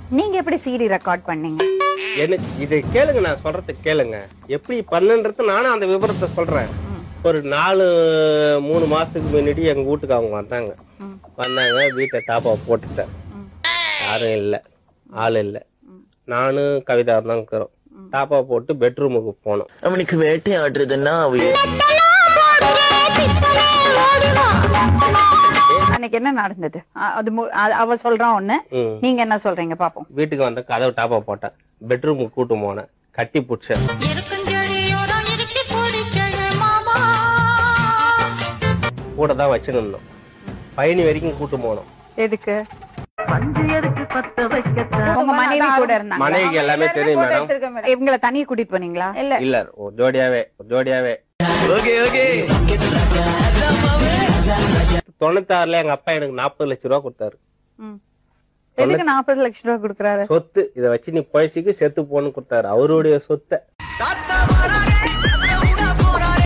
நீங்க எப்படி CD record பண்ணீங்க எனக்கு இதை கேளுங்க நான் சொல்றது கேளுங்க எப்படி பண்ணுன்றது நானும் அந்த விவரத்தை சொல்றேன் ஒரு நாலு மூணு மாசத்துக்கு முன்னாடி எங்க வீட்டுக்கு அவங்க வந்தாங்க வந்தாங்க வீட்டை டாப்பா போட்டுட்டேன் யாரும் இல்ல ஆள் இல்ல நானும் கவிதா தான் இருக்கிறோம் டாப்பா போட்டு பெட்ரூமுக்கு போனோம் அவனுக்கு வேட்டையாடுறதுன்னா உயிர் அன்னைக்கு என்ன நடந்தது அ- அது மு- அ- அவ சொல்றான் ஒண்ணு ம். நீங்க என்ன சொல்றீங்க பாப்போம் வீட்டுக்கு வந்த கதவு டாப்பா போட்டேன் பெட்ரூமுக்கு கூட்டு போனேன் கட்டி பிடிச்சேன் கூட தான் வச்சுருந்தோம் பயணி வரைக்கும் கூட்டு போனோம் எதுக்கு உங்க மனைவி கூட இருந்தாங்க மனைவிக்கு எல்லாமே தெரியும் மேடம் இவங்கள தனியா கூட்டிட்டு போனீங்களா இல்ல இல்ல ஒரு ஜோடியாவே ஒரு ஜோடியாவே தொண்ணூத்தாறுல எங்க அப்பா எனக்கு நாற்பது லட்சம் ரூபா கொடுத்தாரு ம். எதுக்கு நாற்பது லட்சம் ரூபாய் கொடுக்குறாரு சொத்து இத வச்சு நீ பழசிக்கு செத்து போன்னு கொடுத்தாரு அவருடைய சொத்தை